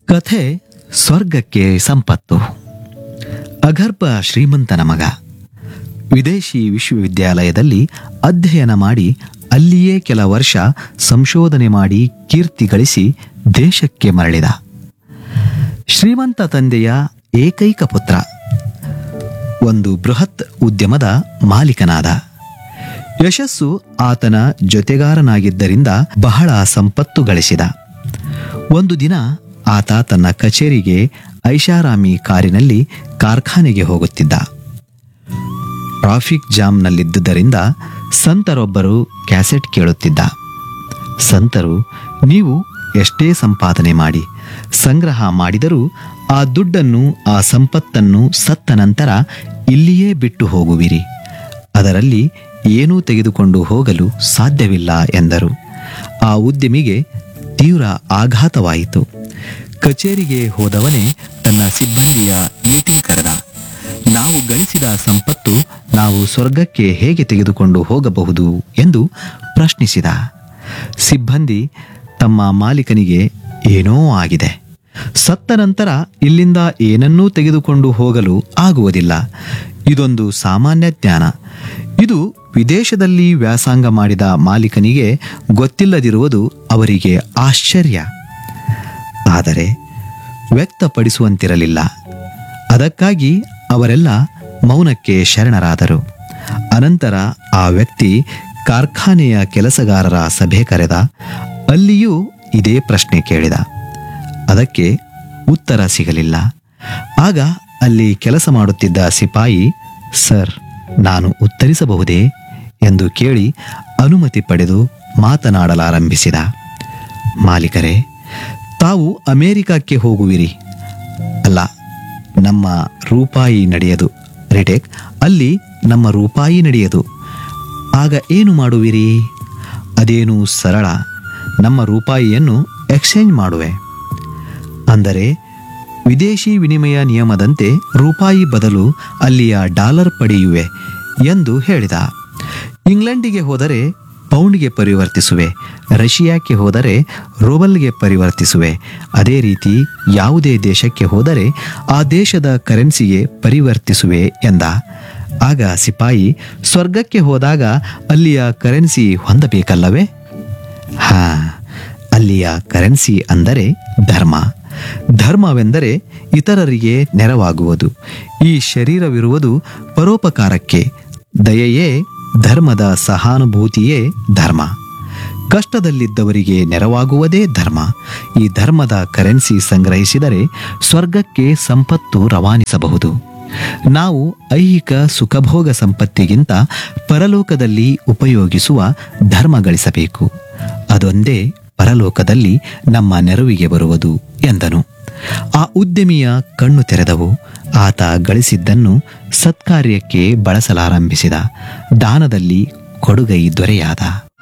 ಕಥೆ ಸ್ವರ್ಗಕ್ಕೆ ಸಂಪತ್ತು ಅಗರ್ಭ ಶ್ರೀಮಂತನ ಮಗ ವಿದೇಶಿ ವಿಶ್ವವಿದ್ಯಾಲಯದಲ್ಲಿ ಅಧ್ಯಯನ ಮಾಡಿ ಅಲ್ಲಿಯೇ ಕೆಲ ವರ್ಷ ಸಂಶೋಧನೆ ಮಾಡಿ ಕೀರ್ತಿ ಗಳಿಸಿ ದೇಶಕ್ಕೆ ಮರಳಿದ ಶ್ರೀಮಂತ ತಂದೆಯ ಏಕೈಕ ಪುತ್ರ ಒಂದು ಬೃಹತ್ ಉದ್ಯಮದ ಮಾಲೀಕನಾದ ಯಶಸ್ಸು ಆತನ ಜೊತೆಗಾರನಾಗಿದ್ದರಿಂದ ಬಹಳ ಸಂಪತ್ತು ಗಳಿಸಿದ ಒಂದು ದಿನ ಆತ ತನ್ನ ಕಚೇರಿಗೆ ಐಷಾರಾಮಿ ಕಾರಿನಲ್ಲಿ ಕಾರ್ಖಾನೆಗೆ ಹೋಗುತ್ತಿದ್ದ ಟ್ರಾಫಿಕ್ ಜಾಮ್ನಲ್ಲಿದ್ದುದರಿಂದ ಸಂತರೊಬ್ಬರು ಕ್ಯಾಸೆಟ್ ಕೇಳುತ್ತಿದ್ದ ಸಂತರು ನೀವು ಎಷ್ಟೇ ಸಂಪಾದನೆ ಮಾಡಿ ಸಂಗ್ರಹ ಮಾಡಿದರೂ ಆ ದುಡ್ಡನ್ನು ಆ ಸಂಪತ್ತನ್ನು ಸತ್ತ ನಂತರ ಇಲ್ಲಿಯೇ ಬಿಟ್ಟು ಹೋಗುವಿರಿ ಅದರಲ್ಲಿ ಏನೂ ತೆಗೆದುಕೊಂಡು ಹೋಗಲು ಸಾಧ್ಯವಿಲ್ಲ ಎಂದರು ಆ ಉದ್ಯಮಿಗೆ ತೀವ್ರ ಆಘಾತವಾಯಿತು ಕಚೇರಿಗೆ ಹೋದವನೇ ತನ್ನ ಸಿಬ್ಬಂದಿಯ ಮೀಟಿಂಗ್ ಕರೆದ ನಾವು ಗಳಿಸಿದ ಸಂಪತ್ತು ನಾವು ಸ್ವರ್ಗಕ್ಕೆ ಹೇಗೆ ತೆಗೆದುಕೊಂಡು ಹೋಗಬಹುದು ಎಂದು ಪ್ರಶ್ನಿಸಿದ ಸಿಬ್ಬಂದಿ ತಮ್ಮ ಮಾಲೀಕನಿಗೆ ಏನೋ ಆಗಿದೆ ಸತ್ತ ನಂತರ ಇಲ್ಲಿಂದ ಏನನ್ನೂ ತೆಗೆದುಕೊಂಡು ಹೋಗಲು ಆಗುವುದಿಲ್ಲ ಇದೊಂದು ಸಾಮಾನ್ಯ ಜ್ಞಾನ ಇದು ವಿದೇಶದಲ್ಲಿ ವ್ಯಾಸಂಗ ಮಾಡಿದ ಮಾಲೀಕನಿಗೆ ಗೊತ್ತಿಲ್ಲದಿರುವುದು ಅವರಿಗೆ ಆಶ್ಚರ್ಯ ಆದರೆ ವ್ಯಕ್ತಪಡಿಸುವಂತಿರಲಿಲ್ಲ ಅದಕ್ಕಾಗಿ ಅವರೆಲ್ಲ ಮೌನಕ್ಕೆ ಶರಣರಾದರು ಅನಂತರ ಆ ವ್ಯಕ್ತಿ ಕಾರ್ಖಾನೆಯ ಕೆಲಸಗಾರರ ಸಭೆ ಕರೆದ ಅಲ್ಲಿಯೂ ಇದೇ ಪ್ರಶ್ನೆ ಕೇಳಿದ ಅದಕ್ಕೆ ಉತ್ತರ ಸಿಗಲಿಲ್ಲ ಆಗ ಅಲ್ಲಿ ಕೆಲಸ ಮಾಡುತ್ತಿದ್ದ ಸಿಪಾಯಿ ಸರ್ ನಾನು ಉತ್ತರಿಸಬಹುದೇ ಎಂದು ಕೇಳಿ ಅನುಮತಿ ಪಡೆದು ಮಾತನಾಡಲಾರಂಭಿಸಿದ ಮಾಲೀಕರೇ ತಾವು ಅಮೇರಿಕಕ್ಕೆ ಹೋಗುವಿರಿ ಅಲ್ಲ ನಮ್ಮ ರೂಪಾಯಿ ನಡೆಯದು ರಿಟೇಕ್ ಅಲ್ಲಿ ನಮ್ಮ ರೂಪಾಯಿ ನಡೆಯದು ಆಗ ಏನು ಮಾಡುವಿರಿ ಅದೇನು ಸರಳ ನಮ್ಮ ರೂಪಾಯಿಯನ್ನು ಎಕ್ಸ್ಚೇಂಜ್ ಮಾಡುವೆ ಅಂದರೆ ವಿದೇಶಿ ವಿನಿಮಯ ನಿಯಮದಂತೆ ರೂಪಾಯಿ ಬದಲು ಅಲ್ಲಿಯ ಡಾಲರ್ ಪಡೆಯುವೆ ಎಂದು ಹೇಳಿದ ಇಂಗ್ಲೆಂಡಿಗೆ ಹೋದರೆ ಪೌಂಡ್ಗೆ ಪರಿವರ್ತಿಸುವೆ ರಷ್ಯಾಕ್ಕೆ ಹೋದರೆ ರೂಬಲ್ಗೆ ಪರಿವರ್ತಿಸುವೆ ಅದೇ ರೀತಿ ಯಾವುದೇ ದೇಶಕ್ಕೆ ಹೋದರೆ ಆ ದೇಶದ ಕರೆನ್ಸಿಗೆ ಪರಿವರ್ತಿಸುವೆ ಎಂದ ಆಗ ಸಿಪಾಯಿ ಸ್ವರ್ಗಕ್ಕೆ ಹೋದಾಗ ಅಲ್ಲಿಯ ಕರೆನ್ಸಿ ಹೊಂದಬೇಕಲ್ಲವೇ ಹಾ ಅಲ್ಲಿಯ ಕರೆನ್ಸಿ ಅಂದರೆ ಧರ್ಮ ಧರ್ಮವೆಂದರೆ ಇತರರಿಗೆ ನೆರವಾಗುವುದು ಈ ಶರೀರವಿರುವುದು ಪರೋಪಕಾರಕ್ಕೆ ದಯೆಯೇ ಧರ್ಮದ ಸಹಾನುಭೂತಿಯೇ ಧರ್ಮ ಕಷ್ಟದಲ್ಲಿದ್ದವರಿಗೆ ನೆರವಾಗುವುದೇ ಧರ್ಮ ಈ ಧರ್ಮದ ಕರೆನ್ಸಿ ಸಂಗ್ರಹಿಸಿದರೆ ಸ್ವರ್ಗಕ್ಕೆ ಸಂಪತ್ತು ರವಾನಿಸಬಹುದು ನಾವು ಐಹಿಕ ಸುಖಭೋಗ ಸಂಪತ್ತಿಗಿಂತ ಪರಲೋಕದಲ್ಲಿ ಉಪಯೋಗಿಸುವ ಧರ್ಮ ಗಳಿಸಬೇಕು ಅದೊಂದೇ ಪರಲೋಕದಲ್ಲಿ ನಮ್ಮ ನೆರವಿಗೆ ಬರುವುದು ಎಂದನು ಆ ಉದ್ಯಮಿಯ ಕಣ್ಣು ತೆರೆದವು ಆತ ಗಳಿಸಿದ್ದನ್ನು ಸತ್ಕಾರ್ಯಕ್ಕೆ ಬಳಸಲಾರಂಭಿಸಿದ ದಾನದಲ್ಲಿ ಕೊಡುಗೈ ದೊರೆಯಾದ